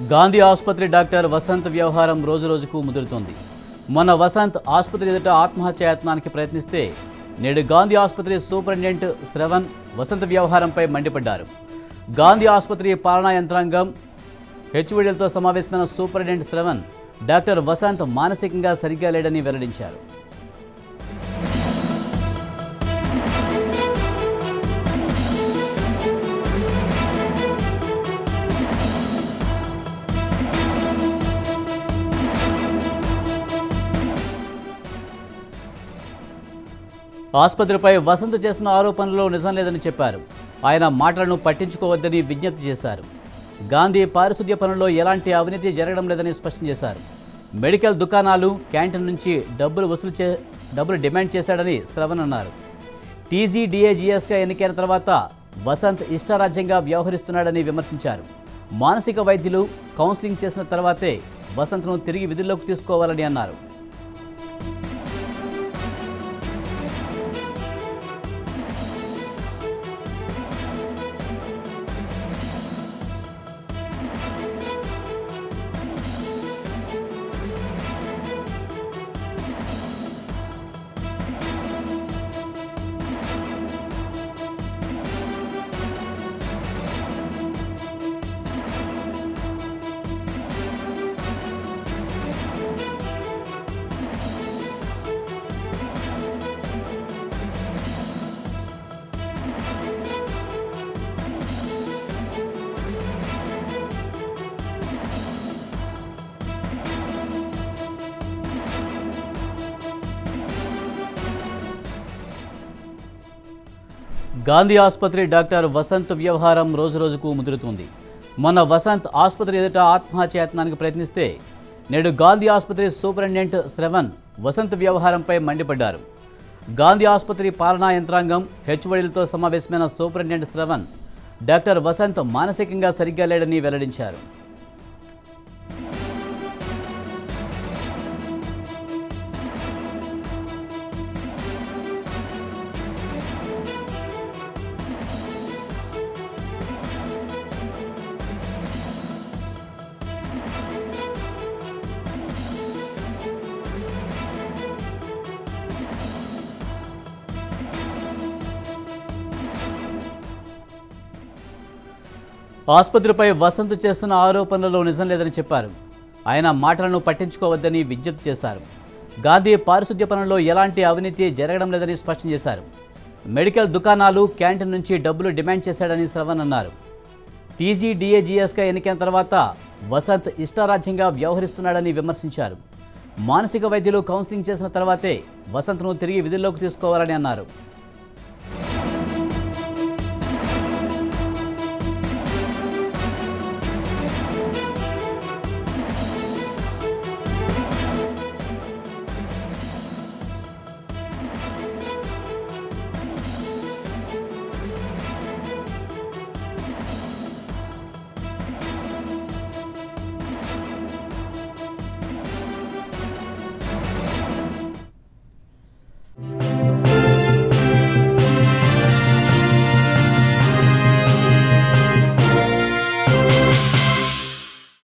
గాంధీ ఆసుపత్రి డాక్టర్ వసంత్ వ్యవహారం రోజురోజుకు ముదురుతోంది మొన్న వసంత్ ఆసుపత్రి ఎదుట ఆత్మహత్యాయత్నానికి ప్రయత్నిస్తే నేడు గాంధీ ఆసుపత్రి సూపరింటెండెంట్ శ్రవణ్ వసంత్ వ్యవహారంపై మండిపడ్డారు గాంధీ ఆసుపత్రి పాలనా యంత్రాంగం హెచ్ఓడీలతో సమావేశమైన సూపరింటెండెంట్ శ్రవణ్ డాక్టర్ వసంత్ మానసికంగా సరిగ్గా లేడని వెల్లడించారు ఆసుపత్రిపై వసంత్ చేసిన ఆరోపణల్లో నిజం లేదని చెప్పారు ఆయన మాటలను పట్టించుకోవద్దని విజ్ఞప్తి చేశారు గాంధీ పారిశుద్ధ్య పనుల్లో ఎలాంటి అవినీతి జరగడం లేదని స్పష్టం చేశారు మెడికల్ దుకాణాలు క్యాంటీన్ నుంచి డబ్బులు వసూలు చే డబ్బులు డిమాండ్ చేశాడని శ్రవణ్ అన్నారు టీజీడీఏజీఎస్గా ఎన్నికైన తర్వాత వసంత్ ఇష్టారాజ్యంగా వ్యవహరిస్తున్నాడని విమర్శించారు మానసిక వైద్యులు కౌన్సిలింగ్ చేసిన తర్వాతే వసంత్ను తిరిగి విధుల్లోకి తీసుకోవాలని అన్నారు గాంధీ ఆసుపత్రి డాక్టర్ వసంత్ వ్యవహారం రోజురోజుకు ముదురుతుంది మొన్న వసంత్ ఆసుపత్రి ఎదుట ఆత్మహత్యాయత్నానికి ప్రయత్నిస్తే నేడు గాంధీ ఆసుపత్రి సూపరింటెండెంట్ శ్రవణ్ వసంత్ వ్యవహారంపై మండిపడ్డారు గాంధీ ఆసుపత్రి పాలనా యంత్రాంగం హెచ్ఓడీలతో సమావేశమైన సూపరింటెండెంట్ శ్రవణ్ డాక్టర్ వసంత్ మానసికంగా సరిగ్గా లేడని వెల్లడించారు ఆసుపత్రిపై వసంత్ చేస్తున్న ఆరోపణలలో నిజం లేదని చెప్పారు ఆయన మాటలను పట్టించుకోవద్దని విజ్ఞప్తి చేశారు గాంధీ పారిశుద్ధ్య పనుల్లో ఎలాంటి అవినీతి జరగడం లేదని స్పష్టం చేశారు మెడికల్ దుకాణాలు క్యాంటీన్ నుంచి డబ్బులు డిమాండ్ చేశాడని శ్రవణ్ అన్నారు టీజీడీఏజీఎస్గా ఎన్నికైన తర్వాత వసంత్ ఇష్టారాజ్యంగా వ్యవహరిస్తున్నాడని విమర్శించారు మానసిక వైద్యులు కౌన్సిలింగ్ చేసిన తర్వాతే వసంత్ను తిరిగి విధుల్లోకి తీసుకోవాలని అన్నారు